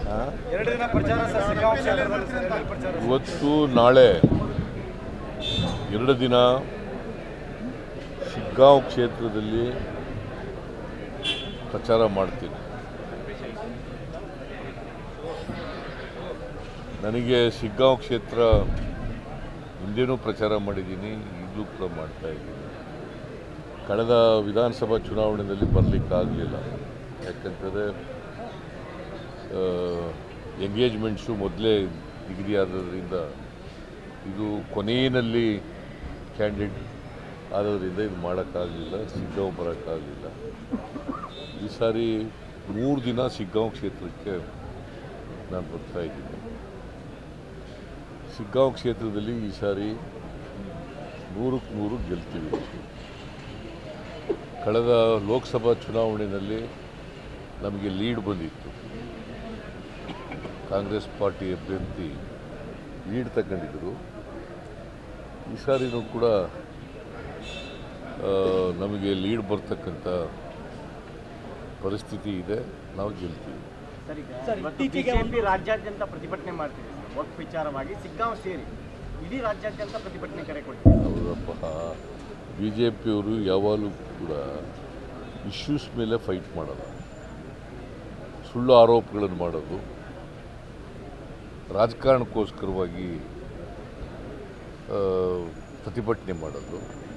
ಆ? ಎರಡು ದಿನ ಪ್ರಚಾರ ಸರ್ ಸಿಗ್ಗಾಂವ್ ಕ್ಷೇತ್ರದಲ್ಲಿ ಸರ್ ಎಲ್ಲಿ ಪ್ರಚಾರ ಇವತ್ತು ನಾಳೆ ಎರಡು ದಿನ ಶಿಗ್ಗಾಂವ್ ಕ್ಷೇತ್ರದಲ್ಲಿ ಪ್ರಚಾರ ಮಾಡ್ತೀನಿ ನನಗೆ ಶಿಗ್ಗಾಂವ್ ಕ್ಷೇತ್ರ ಹಿಂದೆನೂ ಪ್ರಚಾರ ಮಾಡಿದ್ದೀನಿ ಈಗಲೂ ಕೂಡ ಮಾಡ್ತಾ ಇದ್ದೀನಿ ಕಳೆದ ವಿಧಾನಸಭಾ ಚುನಾವಣೆಯಲ್ಲಿ ಬರಲಿಕ್ಕಾಗಲಿಲ್ಲ ಯಾಕಂತಂದರೆ ಎಂಗೇಜ್ಮೆಂಟ್ಸು ಮೊದಲೇ ನಿಗದಿ ಆದದ್ರಿಂದ ಇದು ಕೊನೆಯಲ್ಲಿ ಕ್ಯಾಂಡಿಡೇಟ್ ಆದದ್ರಿಂದ ಇದು ಮಾಡೋಕ್ಕಾಗಲಿಲ್ಲ ಸಿಗ್ಗಾಂವ್ ಬರೋಕ್ಕಾಗಲಿಲ್ಲ ಈ ಸಾರಿ ಮೂರು ದಿನ ಸಿಗ್ಗಾಂವ್ ಕ್ಷೇತ್ರಕ್ಕೆ ನಾನು ಬರ್ತಾ ಇದ್ದೀನಿ ಸಿಗ್ಗಾಂವ್ ಕ್ಷೇತ್ರದಲ್ಲಿ ಈ ಸಾರಿ ನೂರಕ್ಕೆ ನೂರು ಗೆಲ್ತೀವಿ ಕಳೆದ ಲೋಕಸಭಾ ಚುನಾವಣೆಯಲ್ಲಿ ನಮಗೆ ಲೀಡ್ ಬಂದಿತ್ತು ಕಾಂಗ್ರೆಸ್ ಪಾರ್ಟಿ ಅಭ್ಯರ್ಥಿ ಲೀಡ್ ತಗೊಂಡಿದ್ದರು ಈ ಸಾರಿನೂ ಕೂಡ ಆ, ನಮಗೆ ಲೀಡ್ ಬರ್ತಕ್ಕಂಥ ಪರಿಸ್ಥಿತಿ ಇದೆ ನಾವು ಗೆಲ್ತೀವಿ ಸರ್ ಈಗ ಸರ್, ಇವತ್ತು ಇತ್ತೀಚೆಗೆ ಬಿಜೆಪಿ ರಾಜ್ಯಾದ್ಯಂತ ಪ್ರತಿಭಟನೆ ಮಾಡ್ತಿದೆ ಸರ್ ಒಟ್ಟು ವಿಚಾರವಾಗಿ ಸಿಗ್ಗಾಂವ್ ಸೇರಿ ಇಡೀ ರಾಜ್ಯಾದ್ಯಂತ ಪ್ರತಿಭಟನೆ ಕರೆ ಕೊಟ್ಟಿದೆ ಅವರಪ್ಪ ಬಿ ಜೆ ಪಿಯವರು ಯಾವಾಗಲೂ ಕೂಡ ಇಶ್ಯೂಸ್ ಮೇಲೆ ಫೈಟ್ ಮಾಡೋದು ಸುಳ್ಳು ಆರೋಪಗಳನ್ನು ಮಾಡೋದು ರಾಜಕಾರಣಕ್ಕೋಸ್ಕರವಾಗಿ ಆ, ಪ್ರತಿಭಟನೆ ಮಾಡೋದು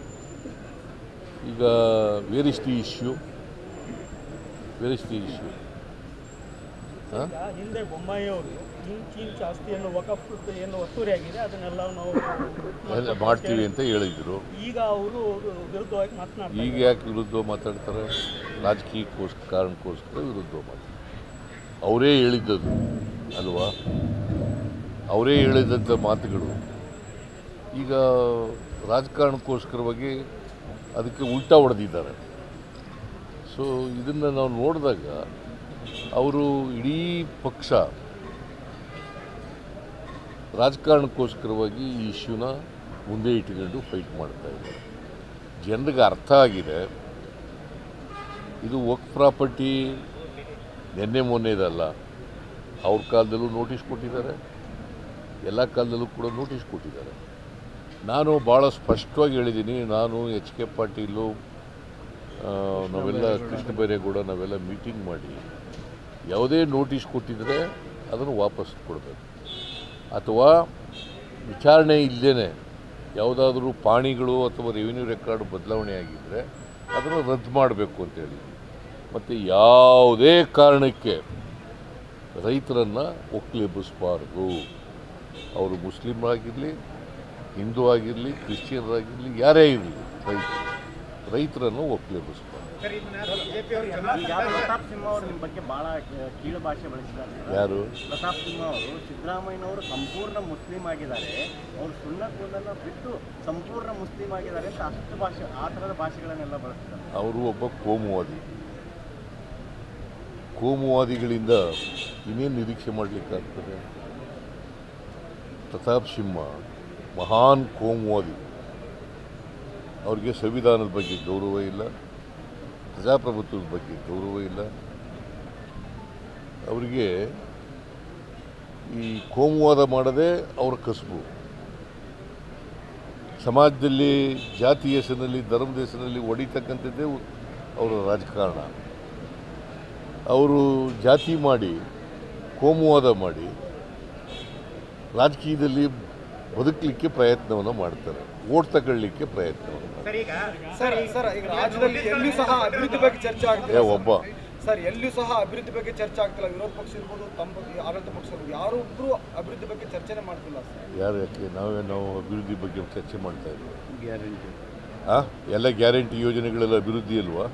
ಈಗ where is the issue where is the issue ಹಾಂ ಈಗ ಹಿಂದೆ ಬೊಮ್ಮಾಯಿ ಅವರು ಇಂಚ್ ಇಂಚ್ ಆಸ್ತಿಯನ್ನು ವಕಫ್ ಏನು ಒತ್ತುವರಿ ಆಗಿದೆ ಅದನ್ನೆಲ್ಲ ನಾವು ಎಲ್ಲ ಮಾಡ್ತೀವಿ ಅಂತ ಹೇಳಿದರು ಈಗ ಅವರು ವಿರುದ್ಧವಾಗಿ ಮಾತನಾಡ್ತಾರೆ ಈಗ ಯಾಕೆ ವಿರುದ್ಧ ಮಾತಾಡ್ತಾರೆ ರಾಜಕೀಯಕ್ಕೋಸ್ಕರ ಕಾರಣಕ್ಕೋಸ್ಕರ ವಿರುದ್ಧ ಮಾತಾಡ್ತಾರೆ ಅವರೇ ಹೇಳಿದ್ದದು ಅಲ್ವಾ ಅವರೇ ಹೇಳಿದಂಥ ಮಾತುಗಳು ಈಗ ರಾಜಕಾರಣಕ್ಕೋಸ್ಕರವಾಗಿ ಅದಕ್ಕೆ ಉಲ್ಟಾ ಹೊಡೆದಿದ್ದಾರೆ ಸೊ ಇದನ್ನು ನಾವು ನೋಡಿದಾಗ ಅವರು ಇಡೀ ಪಕ್ಷ ರಾಜಕಾರಣಕ್ಕೋಸ್ಕರವಾಗಿ ಈ ಇಶ್ಯೂನ ಮುಂದೆ ಇಟ್ಕೊಂಡು ಫೈಟ್ ಮಾಡ್ತಾ ಇದ್ದಾರೆ ಜನರಿಗೆ ಅರ್ಥ ಆಗಿದೆ ಇದು ವರ್ಕ್ ಪ್ರಾಪರ್ಟಿ ನಿನ್ನೆ ಮೊನ್ನೆದಲ್ಲ ಅವ್ರ ಕಾಲದಲ್ಲೂ ನೋಟಿಸ್ ಕೊಟ್ಟಿದ್ದಾರೆ ಎಲ್ಲ ಕಾಲದಲ್ಲೂ ಕೂಡ ನೋಟಿಸ್ ಕೊಟ್ಟಿದ್ದಾರೆ ನಾನು ಭಾಳ ಸ್ಪಷ್ಟವಾಗಿ ಹೇಳಿದ್ದೀನಿ ನಾನು ಎಚ್ ಕೆ ಪಾಟೀಲು ಆ, ನಾವೆಲ್ಲ ಕೃಷ್ಣ ಬೈರೇಗೌಡ ನಾವೆಲ್ಲ ಮೀಟಿಂಗ್ ಮಾಡಿ ಯಾವುದೇ ನೋಟಿಸ್ ಕೊಟ್ಟಿದ್ರೆ ಅದನ್ನು ವಾಪಸ್ ಕೊಡಬೇಕು ಅಥವಾ ವಿಚಾರಣೆ ಇಲ್ಲದೇ ಯಾವುದಾದ್ರೂ ಪಾಣಿಗಳು ಅಥವಾ ರೆವಿನ್ಯೂ ರೆಕಾರ್ಡ್ ಬದಲಾವಣೆ ಆಗಿದ್ದರೆ ಅದನ್ನು ರದ್ದು ಮಾಡಬೇಕು ಅಂತೇಳಿ ಮತ್ತು ಯಾವುದೇ ಕಾರಣಕ್ಕೆ ರೈತರನ್ನು ಒಕ್ಕಲೆಬ್ಬಿಸಬಾರ್ದು ಅವರು ಮುಸ್ಲಿಮರಾಗಿರಲಿ ಹಿಂದೂ ಆಗಿರಲಿ ಕ್ರಿಶ್ಚಿಯನ್ರಾಗಿರಲಿ ಯಾರೇ ಇರಲಿ ರೈತರು ರೈತರನ್ನು ಒಕ್ಕಲೆಬ್ಬಿಸಬಾರ್ದು ಈಗ ಪ್ರತಾಪ್ ಸಿಂಹ ಅವರು ನಿಮ್ಮ ಬಗ್ಗೆ ಬಹಳ ಕೀಳು ಭಾಷೆ ಬಳಸಿದ್ದಾರೆ ಯಾರು ಪ್ರತಾಪ್ ಸಿಂಹ ಅವರು ಸಿದ್ದರಾಮಯ್ಯನವರು ಸಂಪೂರ್ಣ ಮುಸ್ಲಿಂ ಆಗಿದ್ದಾರೆ ಅವರು ಸುನ್ನತ್ತನ್ನು ಬಿಟ್ಟು ಸಂಪೂರ್ಣ ಮುಸ್ಲಿಂ ಆಗಿದ್ದಾರೆ ಅಂತ ಅಷ್ಟು ಭಾಷೆ ಆ ಥರದ ಭಾಷೆಗಳನ್ನೆಲ್ಲ ಬಳಸ್ತಾರೆ ಅವರು ಒಬ್ಬ ಕೋಮುವಾದಿ ಕೋಮುವಾದಿಗಳಿಂದ ಇನ್ನೇನು ನಿರೀಕ್ಷೆ ಮಾಡಲಿಕ್ಕಾಗ್ತದೆ ಪ್ರತಾಪ್ ಸಿಂಹ ಮಹಾನ್ ಕೋಮುವಾದಿ ಅವ್ರಿಗೆ ಸಂವಿಧಾನದ ಬಗ್ಗೆ ಗೌರವ ಇಲ್ಲ ಪ್ರಜಾಪ್ರಭುತ್ವದ ಬಗ್ಗೆ ಗೌರವ ಇಲ್ಲ ಅವರಿಗೆ ಈ ಕೋಮುವಾದ ಮಾಡದೆ ಅವರ ಕಸುಬು ಸಮಾಜದಲ್ಲಿ ಜಾತಿ ಹೆಸರಿನಲ್ಲಿ ಧರ್ಮದ ಹೆಸರಿನಲ್ಲಿ ಹೊಡಿತಕ್ಕಂಥದ್ದೇ ಅವರ ರಾಜಕಾರಣ ಅವರು ಜಾತಿ ಮಾಡಿ ಕೋಮುವಾದ ಮಾಡಿ ರಾಜಕೀಯದಲ್ಲಿ ಬದುಕಲಿಕ್ಕೆ ಪ್ರಯತ್ನವನ್ನು ಮಾಡ್ತಾರೆ ಓಟ್ ತಗೊಳ್ಳಿಕ್ಕೆ ಪ್ರಯತ್ನವನ್ನು ಮಾಡ್ತಾರೆ ಸರ್ ಸರ್ ಈಗ ರಾಜ್ಯದಲ್ಲಿ ಎಲ್ಲಿಯೂ ಸಹ ಅಭಿವೃದ್ಧಿ ಬಗ್ಗೆ ಚರ್ಚೆ ಏ ಆಗ್ತಿಲ್ಲ ಒಬ್ಬ ಸರ್ ಎಲ್ಲಿಯೂ ಸಹ ಅಭಿವೃದ್ಧಿ ಬಗ್ಗೆ ಚರ್ಚೆ ಆಗ್ತಿಲ್ಲ ವಿರೋಧ ಪಕ್ಷ ಇರ್ಬೋದು ತಮ್ಮ ಬಗ್ಗೆ ಆಡಳಿತ ಪಕ್ಷ ಇರ್ಬೋದು ಯಾರೊಬ್ರು ಅಭಿವೃದ್ಧಿ ಬಗ್ಗೆ ಚರ್ಚೆನೆ ಮಾಡ್ತಿಲ್ಲ ಸರ್ ಯಾರು ಯಾಕೆ ನಾವೇ ನಾವು ಅಭಿವೃದ್ಧಿ ಬಗ್ಗೆ ಚರ್ಚೆ ಮಾಡ್ತಾ ಇದ್ದೀವಿ ಗ್ಯಾರಂಟಿ ಹಾಂ ಎಲ್ಲ ಗ್ಯಾರಂಟಿ ಯೋಜನೆಗಳೆಲ್ಲ ಅಭಿವೃದ್ಧಿ ಅಲ್ವಾ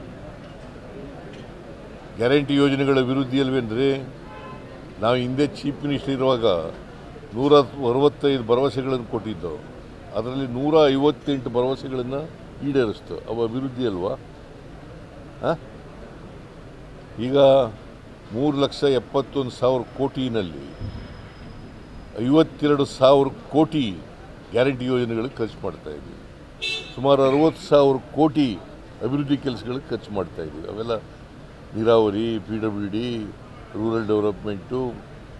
ಗ್ಯಾರಂಟಿ ಯೋಜನೆಗಳ ಅಭಿವೃದ್ಧಿ ಅಲ್ವೇನ್ರಿ ನಾವು ಹಿಂದೆ ಚೀಫ್ ಮಿನಿಸ್ಟರ್ ಇರುವಾಗ ನೂರ ಅರವತ್ತೈದು ಭರವಸೆಗಳನ್ನು ಕೊಟ್ಟಿದ್ದವು ಅದರಲ್ಲಿ ನೂರ ಐವತ್ತೆಂಟು ಭರವಸೆಗಳನ್ನು ಈಡೇರಿಸ್ತು ಅವು ಅಭಿವೃದ್ಧಿ ಅಲ್ವಾ ಹಾಂ ಈಗ ಮೂರು ಲಕ್ಷ ಎಪ್ಪತ್ತೊಂದು ಸಾವಿರ ಕೋಟಿನಲ್ಲಿ ಐವತ್ತೆರಡು ಸಾವಿರ ಕೋಟಿ ಗ್ಯಾರಂಟಿ ಯೋಜನೆಗಳಿಗೆ ಖರ್ಚು ಮಾಡ್ತಾ ಇದ್ದೀವಿ ಸುಮಾರು ಅರವತ್ತು ಸಾವಿರ ಕೋಟಿ ಅಭಿವೃದ್ಧಿ ಕೆಲಸಗಳಿಗೆ ಖರ್ಚು ಮಾಡ್ತಾ ಇದ್ದೀವಿ ಅವೆಲ್ಲ ನೀರಾವರಿ P W D rural development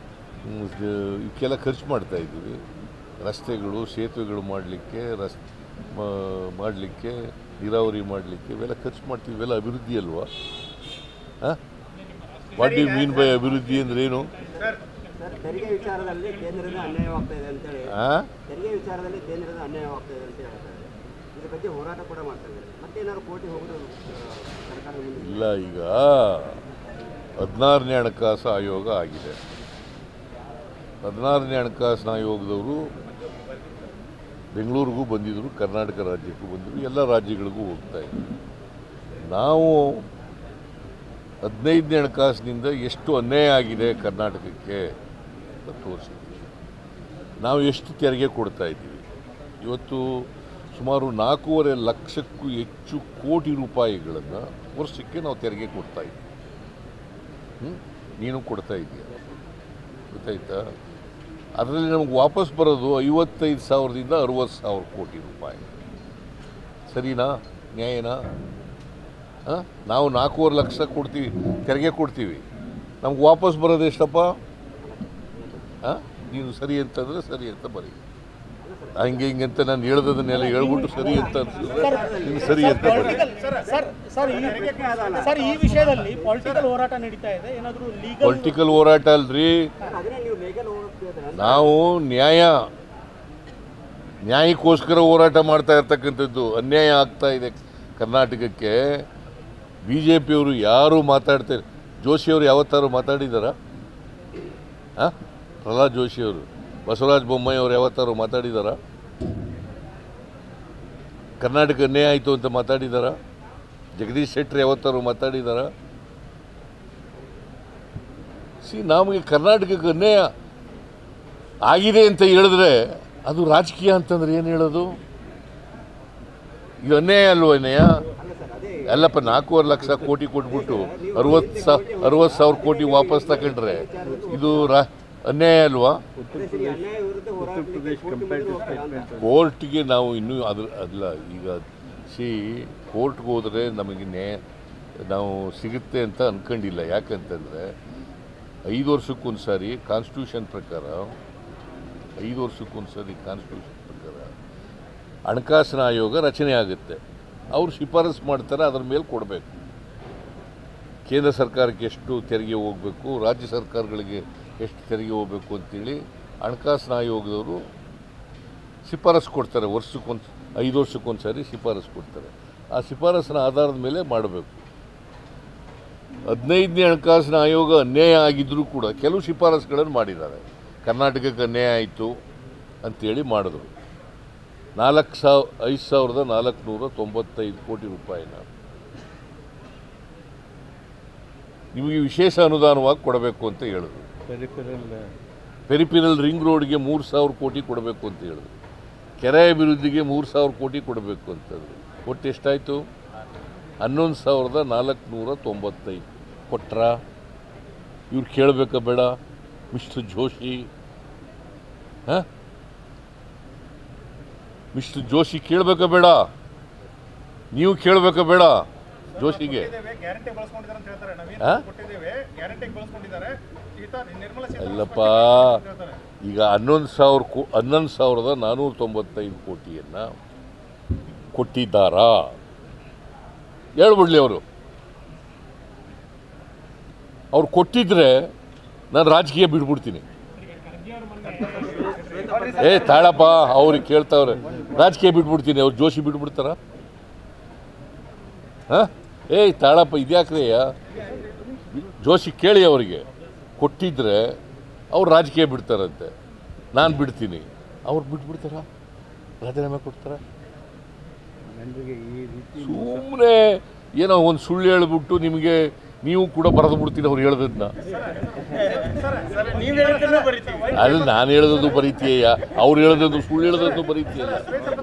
ಹ್ಮ್, ಇದು- ಇವಕ್ಕೆಲ್ಲ ಖರ್ಚು ಮಾಡ್ತಾ ಇದ್ದೀವಿ ರಸ್ತೆಗಳು ಸೇತುವೆಗಳು ಮಾಡಲಿಕ್ಕೆ ರಸ್ ಮಾಡಲಿಕ್ಕೆ ನೀರಾವರಿ ಮಾಡಲಿಕ್ಕೆ ಇವೆಲ್ಲ ಖರ್ಚು ಮಾಡ್ತೀವಿ ಇವೆಲ್ಲ ಅಭಿವೃದ್ಧಿ ಅಲ್ವಾ ಹಾಂ ವಾಟ್ ಯು ಮೀನ್ ಬೈ ಅಭಿವೃದ್ಧಿ ಅಂದ್ರೆ ಏನು ಸರ್ ತೆರಿಗೆ ವಿಚಾರದಲ್ಲಿ ಕೇಂದ್ರದ ಅನ್ಯಾಯವಾಗ್ತಾ ಇದೆ ಅಂತೇಳಿ ಹಾಂ ತೆರಿಗೆ ವಿಚಾರದಲ್ಲಿ ಕೇಂದ್ರದ ಅನ್ಯಾಯವಾಗ್ತಾ ಇದೆ ಅಂತ ಹೇಳ್ತಾರೆ ಇದ್ರ ಬಗ್ಗೆ ಹೋರಾಟ ಕೂಡ ಮಾಡ್ತಾ ಇದ್ದಾರೆ ಮತ್ತೇನಾದ್ರು ಕೋರ್ಟಿಗೆ ಹೋಗೋದು ಆ, ಸರ್ಕಾರದ ಮುಂದೆ ಇಲ್ಲ ಈಗ ಹದಿನಾರನೇ ಹಣಕಾಸು ಆಯೋಗ ಆಗಿದೆ ಹದಿನಾರನೇ ಹಣಕಾಸಿನ ಆಯೋಗದವರು ಬೆಂಗಳೂರಿಗೂ ಬಂದಿದ್ದರು ಕರ್ನಾಟಕ ರಾಜ್ಯಕ್ಕೂ ಬಂದಿದ್ರು ಎಲ್ಲ ರಾಜ್ಯಗಳಿಗೂ ಹೋಗ್ತಾ ಇದ್ರು ನಾವು ಹದಿನೈದನೇ ಹಣಕಾಸಿನಿಂದ ಎಷ್ಟು ಅನ್ಯಾಯ ಆಗಿದೆ ಕರ್ನಾಟಕಕ್ಕೆ ಅಂತ ತೋರಿಸಿದ್ವಿ ನಾವು ಎಷ್ಟು ತೆರಿಗೆ ಕೊಡ್ತಾ ಇದ್ದೀವಿ ಇವತ್ತು ಸುಮಾರು ನಾಲ್ಕೂವರೆ ಲಕ್ಷಕ್ಕೂ ಹೆಚ್ಚು ಕೋಟಿ ರೂಪಾಯಿಗಳನ್ನು ವರ್ಷಕ್ಕೆ ನಾವು ತೆರಿಗೆ ಕೊಡ್ತಾ ಇದ್ದೀವಿ ಹ್ಮ್? ನೀನು ಕೊಡ್ತಾ ಇದೆಯಾ ಗೊತ್ತಾಯ್ತಾ ಅದರಲ್ಲಿ ನಮಗೆ ವಾಪಸ್ ಬರೋದು ಐವತ್ತೈದು ಸಾವಿರದಿಂದ ಅರುವತ್ತು ಸಾವಿರ ಕೋಟಿ ರೂಪಾಯಿ ಸರಿನಾ ನ್ಯಾಯನಾ ಆ? ನಾವು ನಾಲ್ಕೂವರೆ ಲಕ್ಷ ಕೊಡ್ತೀವಿ ತೆರಿಗೆ ಕೊಡ್ತೀವಿ ನಮ್ಗೆ ವಾಪಸ್ ಬರೋದು ಎಷ್ಟಪ್ಪ ಹಾಂ ನೀನು ಸರಿ ಅಂತಂದರೆ ಸರಿ ಅಂತ ಬರೀ ಹಂಗೆ ಹಿಂಗೆ ಅಂತ ನಾನು ಹೇಳ್ದದನ್ನೆಲ್ಲ ಹೇಳ್ಬಿಟ್ಟು ಸರಿ ಅಂತ ಅನ್ಸಿದ್ರೆ ನೀನು ಸರಿ ಅಂತ ಬರೀ ಸರ್ ಸರ್ ಈ ಸರ್ ಈ ವಿಷಯದಲ್ಲಿ ಪೊಲಿಟಿಕಲ್ ಹೋರಾಟ ನಡೀತಾ ಇದೆ ಏನಾದರೂ ಲೀಗಲ್ ಪೊಲಿಟಿಕಲ್ ಹೋರಾಟ ಅಲ್ರಿ ಅದನ್ನೇ ನೀವು ಲೀಗಲ್ ಹೋಗ್ತಿದ್ರೆ ನಾವು ನ್ಯಾಯ ನ್ಯಾಯಕ್ಕೋಸ್ಕರ ಹೋರಾಟ ಮಾಡ್ತಾ ಇರ್ತಕ್ಕಂಥದ್ದು ಅನ್ಯಾಯ ಆಗ್ತಾ ಇದೆ ಕರ್ನಾಟಕಕ್ಕೆ ಬಿ ಜೆ ಪಿಯವರು ಯಾರು ಮಾತಾಡ್ತಾರೆ ಜೋಶಿಯವರು ಯಾವತ್ತಾರು ಮಾತಾಡಿದಾರ ಹಾಂ ಪ್ರಹ್ಲಾದ್ ಜೋಶಿಯವರು ಬಸವರಾಜ ಬೊಮ್ಮಾಯಿ ಅವರು ಯಾವತ್ತಾರು ಮಾತಾಡಿದಾರ ಕರ್ನಾಟಕ ಅನ್ಯಾಯ ಆಯಿತು ಅಂತ ಮಾತಾಡಿದಾರ ಜಗದೀಶ್ ಶೆಟ್ಟರ್ ಯಾವತ್ತಾರು ಮಾತಾಡಿದಾರ ಸಿ ನಮಗೆ ಕರ್ನಾಟಕಕ್ಕೆ ಅನ್ಯಾಯ ಆಗಿದೆ ಅಂತ ಹೇಳಿದ್ರೆ ಅದು ರಾಜಕೀಯ ಅಂತಂದ್ರೆ ಏನು ಹೇಳೋದು ಇದು ಅನ್ಯಾಯ ಅಲ್ವ ಅನ್ಯಾಯ ಅಲ್ಲ ಸರ್ ಅದೇ ಅಲ್ಲಪ್ಪ ನಾಲ್ಕೂವರೆ ಲಕ್ಷ ಕೋಟಿ ಕೊಟ್ಬಿಟ್ಟು ಅರವತ್ತು ಸಾ ಅರವತ್ತು ಸಾವಿರ ಕೋಟಿ ವಾಪಸ್ ತಗೊಂಡ್ರೆ ಇದು ರಾ ಅನ್ಯಾಯ ಅಲ್ವಾ ಅದೇ ಸರಿ ಅನ್ಯಾಯ ವಿರುದ್ಧ ಹೋರಾಟಕ್ಕೆ ಕೋರ್ಟ್ ಮುಂದೆ ಹೋಗ್ತೀರಾ ಅಂತ ಕೋರ್ಟ್ಗೆ ನಾವು ಇನ್ನೂ ಅದ್ರ ಅಲ್ಲ ಈಗ ಸಿ ಕೋರ್ಟ್ಗೆ ಹೋದರೆ ನಮಗೆ ನ್ಯಾಯ ನಾವು ಸಿಗುತ್ತೆ ಅಂತ ಅನ್ಕೊಂಡಿಲ್ಲ ಯಾಕಂತಂದರೆ ಐದು ವರ್ಷಕ್ಕೊಂದು ಸಾರಿ ಕಾನ್ಸ್ಟಿಟ್ಯೂಷನ್ ಪ್ರಕಾರ ಐದು ವರ್ಷಕ್ಕೊಂದು ಸಾರಿ ಕಾನ್ಸ್ಟಿಟ್ಯೂಷನ್ ಪ್ರಕಾರ ಹಣಕಾಸಿನ ಆಯೋಗ ರಚನೆ ಆಗುತ್ತೆ ಅವ್ರು ಶಿಫಾರಸು ಮಾಡ್ತಾರೆ ಅದ್ರ ಮೇಲೆ ಕೊಡಬೇಕು ಕೇಂದ್ರ ಸರ್ಕಾರಕ್ಕೆ ಎಷ್ಟು ತೆರಿಗೆ ಹೋಗಬೇಕು ರಾಜ್ಯ ಸರ್ಕಾರಗಳಿಗೆ ಎಷ್ಟು ತೆರಿಗೆ ಹೋಗಬೇಕು ಅಂತೇಳಿ ಹಣಕಾಸಿನ ಆಯೋಗದವರು ಶಿಫಾರಸು ಕೊಡ್ತಾರೆ ವರ್ಷಕ್ಕೊಂದು ಐದು ವರ್ಷಕ್ಕೊಂದು ಸಾರಿ ಶಿಫಾರಸು ಕೊಡ್ತಾರೆ ಆ ಶಿಫಾರಸಿನ ಆಧಾರದ ಮೇಲೆ ಮಾಡಬೇಕು ಹದಿನೈದನೇ ಹಣಕಾಸಿನ ಆಯೋಗ ಅನ್ಯಾಯ ಆಗಿದ್ದರೂ ಕೂಡ ಕೆಲವು ಶಿಫಾರಸುಗಳನ್ನು ಮಾಡಿದ್ದಾರೆ ಕರ್ನಾಟಕಕ್ಕೆ ಅನ್ಯಾಯ ಆಯಿತು ಅಂತೇಳಿ ಮಾಡಿದ್ರು ನಾಲ್ಕು ಸಾವ್ ಐದು ಸಾವಿರದ ನಾಲ್ಕುನೂರ ತೊಂಬತ್ತೈದು ಕೋಟಿ ರೂಪಾಯಿನ ನಿಮಗೆ ವಿಶೇಷ ಅನುದಾನವಾಗಿ ಕೊಡಬೇಕು ಅಂತ ಹೇಳಿದ್ರು ಪೆರಿಪಿರಲ್ ರಿಂಗ್ ರೋಡ್ಗೆ ಮೂರು ಸಾವಿರ ಕೋಟಿ ಕೊಡಬೇಕು ಅಂತ ಹೇಳಿದ್ರು ಕೆರೆ ಅಭಿವೃದ್ಧಿಗೆ ಮೂರು ಸಾವಿರ ಕೋಟಿ ಕೊಡಬೇಕು ಅಂತಂದ್ರು ಒಟ್ಟು ಎಷ್ಟಾಯಿತು ಹನ್ನೊಂದು ಸಾವಿರದ ನಾಲ್ಕುನೂರ ತೊಂಬತ್ತೈದು ಕೊಟ್ರ ಇವ್ರು ಕೇಳಬೇಕಾ ಬೇಡ ಮಿಸ್ಟರ್ ಜೋಶಿ ಹಾಂ ಮಿಸ್ಟರ್ ಜೋಶಿ ಕೇಳಬೇಕಾ ಬೇಡ ನೀವು ಕೇಳಬೇಕಾ ಬೇಡ ಜೋಶಿಗೆ ಗ್ಯಾರಂಟಿ ಬಳಸ್ಕೊಂಡಿದ್ದಾರೆ ಅಂತ ಹೇಳ್ತಾರೆ ನವೀನ್ ಹಾ? ಕೊಟ್ಟಿದ್ದೇವೆ ಗ್ಯಾರಂಟಿ ಬಳಸ್ಕೊಂಡಿದ್ದಾರೆ ಈತ ನಿರ್ಮಲಾ ಸೀತಾರಾಮನ್ ಅಲ್ಲಪ್ಪ ಅಂತ ಹೇಳ್ತಾರೆ. ಈಗ ಹನ್ನೊಂದು ಸಾವಿರ ಕೋ ಹನ್ನೊಂದು ಸಾವಿರದ ನಾನ್ನೂರ ತೊಂಬತ್ತೈದು ಕೋಟಿಯನ್ನು ಕೊಟ್ಟಿದ್ದಾರಾ ಹೇಳ್ಬಿಡ್ಲಿ ಅವರು ಅವ್ರು ಕೊಟ್ಟಿದ್ರೆ ನಾನು ರಾಜಕೀಯ ಬಿಡ್ಬಿಡ್ತೀನಿ ಏ ತಾಳಪ್ಪ ಅವ್ರಿಗೆ ಕೇಳ್ತಾವ್ರೆ ರಾಜಕೀಯ ಬಿಟ್ಬಿಡ್ತೀನಿ ಅವ್ರು ಜೋಶಿ ಬಿಟ್ಬಿಡ್ತಾರ ಹಾಂ ಏಯ್ ತಾಳಪ್ಪ ಇದ್ಯಾಕ್ರೆಯ ಜೋಶಿ ಕೇಳಿ ಅವರಿಗೆ ಕೊಟ್ಟಿದ್ರೆ ಅವ್ರು ರಾಜಕೀಯ ಬಿಡ್ತಾರಂತೆ ನಾನು ಬಿಡ್ತೀನಿ ಅವ್ರು ಬಿಟ್ಬಿಡ್ತಾರ ರಾಜೀನಾಮೆ ಕೊಡ್ತಾರ ಸುಮ್ಮನೆ ಏನೋ ಒಂದು ಸುಳ್ಳು ಹೇಳ್ಬಿಟ್ಟು ನಿಮಗೆ ನೀವು ಕೂಡ ಬರೆದು ಬಿಡ್ತೀನಿ ಅವ್ರು ಹೇಳ್ದದ್ನ ನೀವು ಹೇಳಿದ್ದನ್ನು ಬರಿತೀವಿ ಅದು ನಾನು ಹೇಳ್ದದ್ದು ಬರೀತೀಯ ಅವ್ರು ಹೇಳ್ದದ್ದು ಸುಳ್ಳು ಹೇಳ್ದದ್ದು ಬರೀತೀಯಲ್ಲ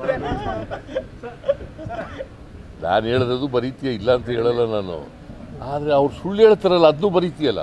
ನಾನು ಹೇಳ್ದದ್ದು ಬರೀತೀಯ ಇಲ್ಲ ಅಂತ ಹೇಳಲ್ಲ ನಾನು ಆದರೆ ಅವ್ರು ಸುಳ್ಳು ಹೇಳ್ತಾರಲ್ಲ ಅದನ್ನೂ ಬರೀತೀಯಲ್ಲ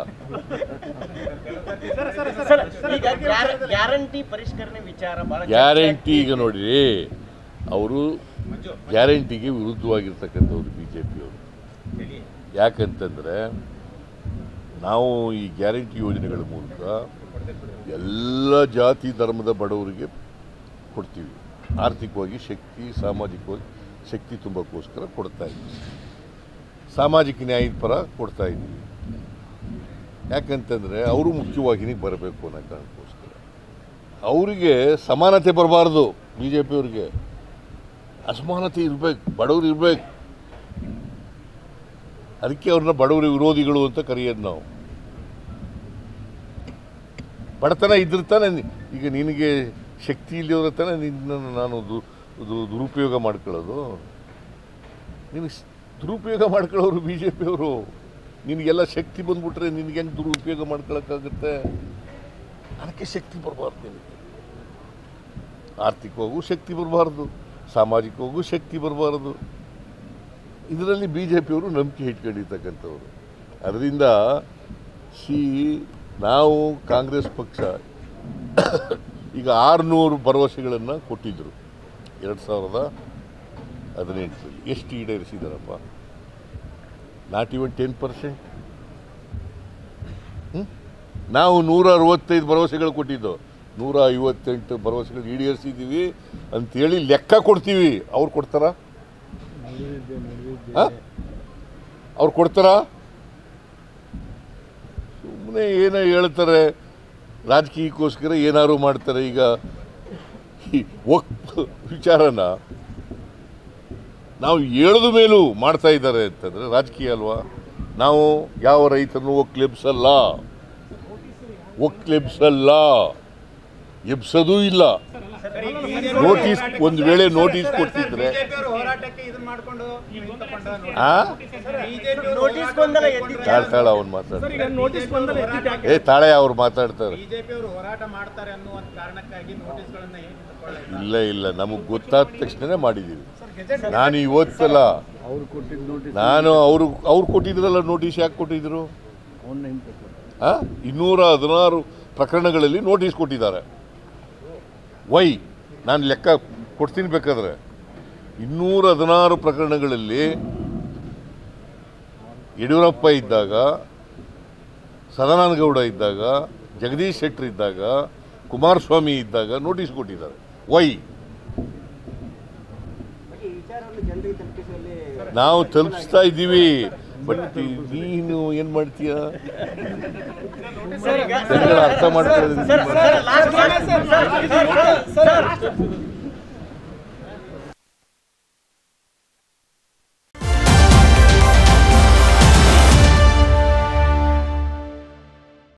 ಸರ್ ಈಗ ಗ್ಯಾರಂಟಿ ಪರಿಷ್ಕರಣೆ ವಿಚಾರ ಬಹಳ ಗ್ಯಾರಂಟಿ ಈಗ ನೋಡಿರಿ ಅವರು ಗ್ಯಾರಂಟಿಗೆ ವಿರುದ್ಧವಾಗಿರ್ತಕ್ಕಂಥವ್ರು ಬಿ ಜೆ ಪಿಯವರು ಯಾಕಂತಂದರೆ ನಾವು ಈ ಗ್ಯಾರಂಟಿ ಯೋಜನೆಗಳ ಮೂಲಕ ಎಲ್ಲ ಜಾತಿ ಧರ್ಮದ ಬಡವರಿಗೆ ಕೊಡ್ತೀವಿ ಆರ್ಥಿಕವಾಗಿ ಶಕ್ತಿ ಸಾಮಾಜಿಕವಾಗಿ ಶಕ್ತಿ ತುಂಬಕ್ಕೋಸ್ಕರ ಕೊಡ್ತಾ ಇದ್ದೀವಿ ಸಾಮಾಜಿಕ ನ್ಯಾಯದ ಪರ ಕೊಡ್ತಾ ಇದ್ದೀವಿ ಯಾಕಂತಂದರೆ ಅವರು ಮುಖ್ಯವಾಹಿನಿಗೆ ಬರಬೇಕು ಅನ್ನೋ ಕಾರಣಕ್ಕೋಸ್ಕರ ಅವರಿಗೆ ಸಮಾನತೆ ಬರಬಾರ್ದು ಬಿ ಜೆ ಪಿಯವ್ರಿಗೆ ಅಸಮಾನತೆ ಇರಬೇಕು ಬಡವರು ಇರಬೇಕು ಅದಕ್ಕೆ ಅವ್ರನ್ನ ಬಡವರ ವಿರೋಧಿಗಳು ಅಂತ ಕರೆಯೋದು ನಾವು ಬಡತನ ಇದ್ರೆ ತಾನೇ ನಿ- ಈಗ ನಿನಗೆ ಶಕ್ತಿ ಇಲ್ಲದವ್ರ ತಾನೇ ನಿನ್ನನ್ನು ನಾನು ದು ದು- ದುರುಪಯೋಗ ಮಾಡ್ಕೊಳ್ಳೋದು ನಿನಗೆ ಸ್- ದುರುಪಯೋಗ ಮಾಡ್ಕೊಳ್ಳೋರು ಬಿ ಜೆ ಪಿಯವರು ನಿನಗೆಲ್ಲ ಶಕ್ತಿ ಬಂದ್ಬಿಟ್ರೆ ನಿನಗೆ ಹೆಂಗೆ ದುರುಪಯೋಗ ಮಾಡ್ಕೊಳಕ್ಕಾಗುತ್ತೆ ಅದಕ್ಕೆ ಶಕ್ತಿ ಬರಬಾರ್ದು ನಿನಗೆ ಆರ್ಥಿಕವಾಗೂ ಶಕ್ತಿ ಬರಬಾರ್ದು ಸಾಮಾಜಿಕವಾಗೂ ಶಕ್ತಿ ಬರಬಾರ್ದು ಇದರಲ್ಲಿ ಬಿ ಜೆ ಪಿಯವರು ನಂಬಿಕೆ ಇಟ್ಕೊಂಡಿರ್ತಕ್ಕಂಥವ್ರು ಅದರಿಂದ ಸಿ ನಾವು ಕಾಂಗ್ರೆಸ್ ಪಕ್ಷ ಈಗ ಆರುನೂರು ಭರವಸೆಗಳನ್ನು ಕೊಟ್ಟಿದ್ದರು ಎರಡು ಸಾವಿರದ ಹದಿನೆಂಟರಲ್ಲಿ ಎಷ್ಟು ಈಡೇರಿಸಿದಾರಪ್ಪ ನಾಟ್ ಇವನ್ ಟೆನ್ ಪರ್ಸೆಂಟ್ ನಾವು ನೂರ ಅರವತ್ತೈದು ಭರವಸೆಗಳು ಕೊಟ್ಟಿದ್ದು ನೂರ ಐವತ್ತೆಂಟು ಭರವಸೆಗಳು ಈಡೇರಿಸಿದ್ದೀವಿ ಅಂತೇಳಿ ಲೆಕ್ಕ ಕೊಡ್ತೀವಿ ಅವ್ರು ಕೊಡ್ತಾರಾ ಅವ್ರು ಕೊಡ್ತಾರಾ ಸುಮ್ಮನೆ ಏನೋ ಹೇಳ್ತಾರೆ ರಾಜಕೀಯಕ್ಕೋಸ್ಕರ ಏನಾದ್ರು ಮಾಡ್ತಾರೆ ಈಗ ಈ ವಕ್ ವಿಚಾರನ ನಾವು ಹೇಳದ ಮೇಲೂ ಮಾಡ್ತಾ ಇದ್ದಾರೆ ಅಂತಂದರೆ ರಾಜಕೀಯ ಅಲ್ವಾ ನಾವು ಯಾವ ರೈತರನ್ನು ಒಕ್ಲೆಬ್ಸಲ್ಲ ಒಕ್ಲೆಬ್ಸಲ್ಲ ಎಬ್ಸೋದೂ ಇಲ್ಲ ನೋಟಿಸ್ ಒಂದು ವೇಳೆ ನೋಟಿಸ್ ಕೊಡ್ತಿದ್ರೆ ಹೋರಾಟಕ್ಕೆ ಇದನ್ನ ಮಾಡ್ಕೊಂಡು ಆ ನೋಟಿಸ್ ಗೊಂದಲ ಎದ್ದಿದ್ದು ತಾಳ ತಾಳ ಅವ್ನು ಮಾತಾಡ್ತಾರೆ ಈಗ ನೋಟಿಸ್ ಬಂದಲ್ಲಿ ಎತ್ತಿಟ್ಟು ಯಾಕೆ? ಏ ತಾಳೆ ಅವ್ರು ಮಾತಾಡ್ತಾರೆ ಬಿಜೆಪಿ ಅವರು ಹೋರಾಟ ಮಾಡ್ತಾರೆ ಅನ್ನುವಂತ ಕಾರಣಕ್ಕಾಗಿ ನೋಟಿಸ್ಗಳನ್ನ ಏನ್ ತಗೊಳ್ಳಲ್ಲ? ಇಲ್ಲ ಇಲ್ಲ ನಮಗೆ ಗೊತ್ತಾದ ತಕ್ಷಣನೇ ಮಾಡಿದ್ದೀವಿ ನಾನು ಇವತ್ತಲ್ಲ ನಾನು ಅವರು ಅವ್ರು ಕೊಟ್ಟಿದ್ರಲ್ಲ ನೋಟಿಸ್ ಯಾಕೆ ಕೊಟ್ಟಿದ್ರು ಆ? ಇನ್ನೂರ ಹದಿನಾರು ಪ್ರಕರಣಗಳಲ್ಲಿ ನೋಟಿಸ್ ಕೊಟ್ಟಿದ್ದಾರೆ ವೈ ನಾನು ಲೆಕ್ಕ ಕೊಡ್ತೀನಿ ಬೇಕಾದ್ರೆ ಇನ್ನೂರ ಹದಿನಾರು ಪ್ರಕರಣಗಳಲ್ಲಿ ಯಡಿಯೂರಪ್ಪ ಇದ್ದಾಗ ಸದಾನಂದ ಗೌಡ ಇದ್ದಾಗ ಜಗದೀಶ್ ಶೆಟ್ಟರ್ ಇದ್ದಾಗ ಕುಮಾರಸ್ವಾಮಿ ಇದ್ದಾಗ ನೋಟಿಸ್ ಕೊಟ್ಟಿದ್ದಾರೆ ವೈ ಬಟ್ ಈ ವಿಚಾರವನ್ನು ಜನರಿಗೆ ತಲುಪಿಸುವಲ್ಲಿ ನಾವು ತಲುಪಿಸ್ತಾ ಇದ್ದೀವಿ ಬಟ್ ನೀನು ಏನು ಮಾಡ್ತೀಯ ಜನಗಳ ಅರ್ಥ ಮಾಡ್ಕೊಳ್ಳೋದ್ರಿಂದ sir, sir, last- sir, sir, sir, sir,